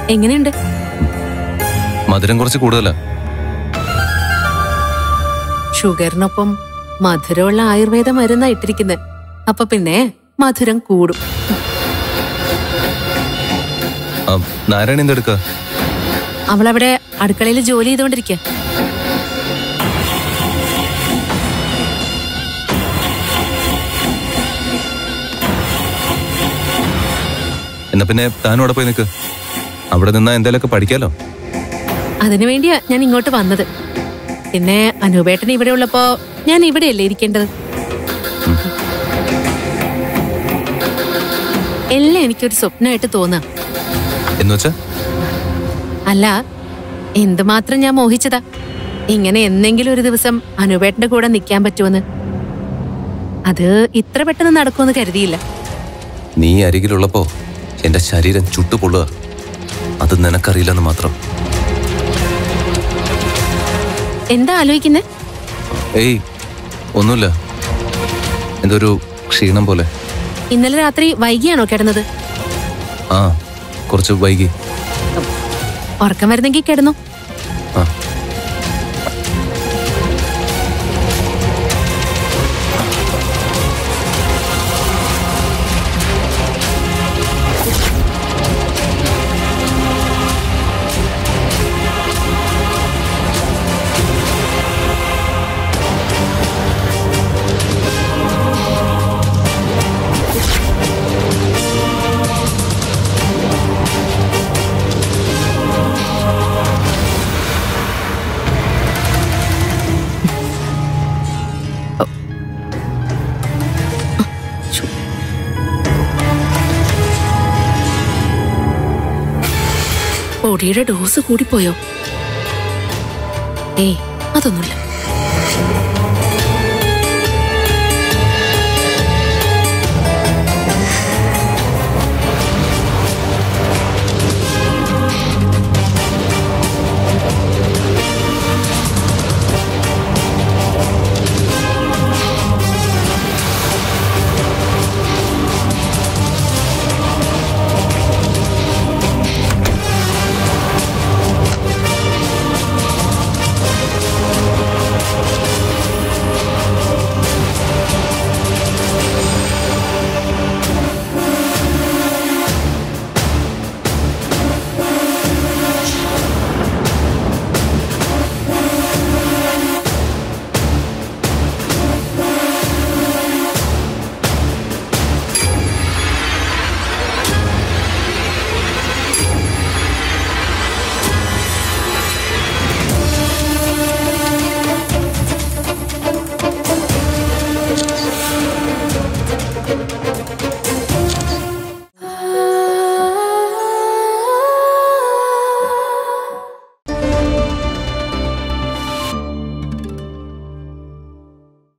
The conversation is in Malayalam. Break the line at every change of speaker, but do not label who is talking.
എങ്ങനെയുണ്ട്
മധുരം കുറച്ച് കൂടുതലാ
ഷുഗറിനൊപ്പം മധുരമുള്ള ആയുർവേദ മരുന്നാ ഇട്ടിരിക്കുന്നത് അപ്പൊ പിന്നെ മധുരം കൂടും
ആ, നാരായണി എന്തെടുക്കുക
അവളവിടെ അടുക്കളയിൽ ജോലി ചെയ്തുകൊണ്ടിരിക്കുക
എന്നാ പിന്നെ താനും അവിടെ പോയി നിൽക്ക് അവിടെ നിന്നാ എന്തേലൊക്കെ പഠിക്കാലോ
അതിനു വേണ്ടിയാ ഞാൻ ഇങ്ങോട്ട് വന്നത് പിന്നെ അനൂപേട്ടൻ ഇവിടെ ഉള്ളപ്പോ ഞാൻ ഇവിടെയല്ലേ ഇരിക്കേണ്ടത് എല്ലാം എനിക്കൊരു സ്വപ്നമായിട്ട് തോന്നാ
എന്ന് വെച്ചാ
അല്ല എന്തുമാത്രം ഞാൻ മോഹിച്ചതാ ഇങ്ങനെ എന്നെങ്കിലും ഒരു ദിവസം അനൂപേട്ടന്റെ കൂടെ നിൽക്കാൻ പറ്റുമെന്ന് അത് ഇത്ര പെട്ടെന്ന് നടക്കുമെന്ന് കരുതിയില്ല
നീ അരികിലുള്ളപ്പോ എന്റെ ശരീരം ചുട്ടുപൊള്ളുക അത് നിനക്കറിയില്ലെന്ന് മാത്രം
എന്താ ആലോചിക്കുന്നേ
ഏയ് ഒന്നുമില്ല എന്തൊരു ക്ഷീണം പോലെ
ഇന്നലെ രാത്രി വൈകിയാണോ കിടന്നത്
ആ കുറച്ച് വൈകി
ഉറക്കം വരുന്നെങ്കിൽ കിടന്നു
ആ
പൊടിയുടെ ഡോസ് കൂടിപ്പോയോ ഏയ് അതൊന്നുമില്ല